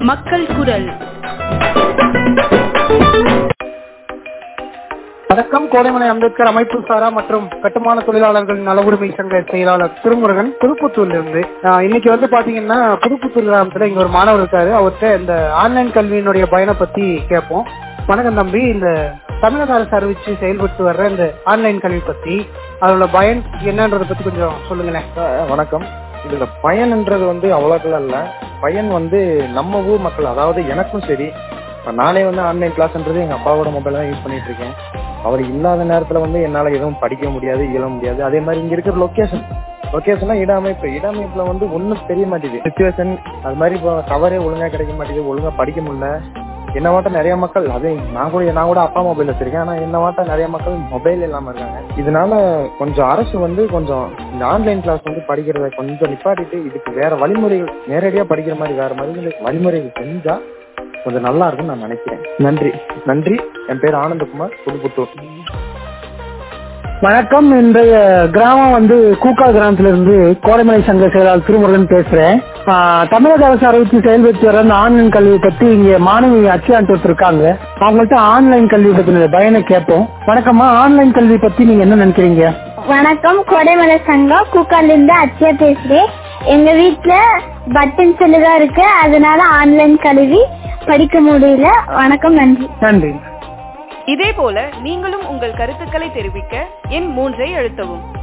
மக்கள் குரல் வணக்கம் கோடைமலை அம்பேத்கர் அமைப்பு சாரா மற்றும் கட்டுமான தொழிலாளர்கள் நல உரிமை சங்க செயலாளர் திருமுருகன் புதுப்புத்தூர்ல இருந்து ஆஹ் இன்னைக்கு வந்து பாத்தீங்கன்னா புதுப்புத்தூர் கிராமத்துல இங்க ஒரு மாணவர் இருக்காரு அவர்கிட்ட இந்த ஆன்லைன் கல்வியினுடைய பயனை பத்தி கேட்போம் வணக்கம் தம்பி இந்த தமிழக அரசு அறிவிச்சு செயல்பட்டு வர்ற இந்த ஆன்லைன் கல்வி பத்தி அதோட பயன் என்னன்றத பத்தி கொஞ்சம் சொல்லுங்களேன் அஹ் வணக்கம் இதுல பயன்ன்றது வந்து அவ்வளோக்கெல்லாம் இல்ல பயன் வந்து நம்ம ஊர் மக்கள் அதாவது எனக்கும் சரி இப்ப நானே வந்து ஆன்லைன் கிளாஸ்ன்றது எங்க அப்பாவோட மொபைல் தான் யூஸ் பண்ணிட்டு இருக்கேன் அவர் இல்லாத நேரத்துல வந்து என்னால எதுவும் படிக்க முடியாது இயல முடியாது அதே மாதிரி இங்க இருக்கிற லொகேஷன் லொகேஷனா இட அமைப்பு இட அமைப்புல வந்து ஒண்ணும் தெரிய மாட்டேங்குது சுச்சுவேஷன் அது மாதிரி இப்போ கவரே ஒழுங்கா கிடைக்க மாட்டேங்குது ஒழுங்கா படிக்க முடியல என்ன மாட்டம் நிறைய மக்கள் அது நான் கூட நான் கூட அப்பா மொபைல் வச்சிருக்கேன் ஆனா என்ன மாட்டம் நிறைய மக்கள் மொபைல் இல்லாம இருக்காங்க இதனால கொஞ்சம் அரசு வந்து கொஞ்சம் இந்த ஆன்லைன் கிளாஸ் வந்து படிக்கிறத கொஞ்சம் நிப்பாட்டிட்டு இதுக்கு வேற வழிமுறைகள் நேரடியா படிக்கிற மாதிரி வேற மாதிரி வழிமுறைகள் செஞ்சா கொஞ்சம் நல்லா இருக்கும்னு நான் நினைக்கிறேன் நன்றி நன்றி என் பேர் ஆனந்தகுமார் புதுப்புத்தூர் வணக்கம் இன்றைய கிராமம் வந்து கூக்கா கிராமத்துல இருந்து கோடைமலை சங்க செயலாளர் திருமுருகன் பேசுறேன் ஆஹ் தமிழக அரசு அறிவித்து செயல்பட்டு வர இந்த ஆன்லைன் கல்வி பத்தி இங்க மாணவி அச்சியாண்டு இருக்காங்க அவங்கள்ட்ட ஆன்லைன் கல்வி பத்தின பயனை கேட்போம் வணக்கம்மா ஆன்லைன் கல்வி பத்தி நீங்க என்ன நினைக்கிறீங்க வணக்கம் கொடைமலை சங்கம் கூக்கால இருந்து அச்சயா பேசுறேன் எங்க வீட்ல பட்டன் செல்லு தான் இருக்கு அதனால ஆன்லைன் கல்வி படிக்க முடியல வணக்கம் நன்றி நன்றி இதேபோல நீங்களும் உங்கள் கருத்துக்களை தெரிவிக்க எண் மூன்றை அழுத்தவும்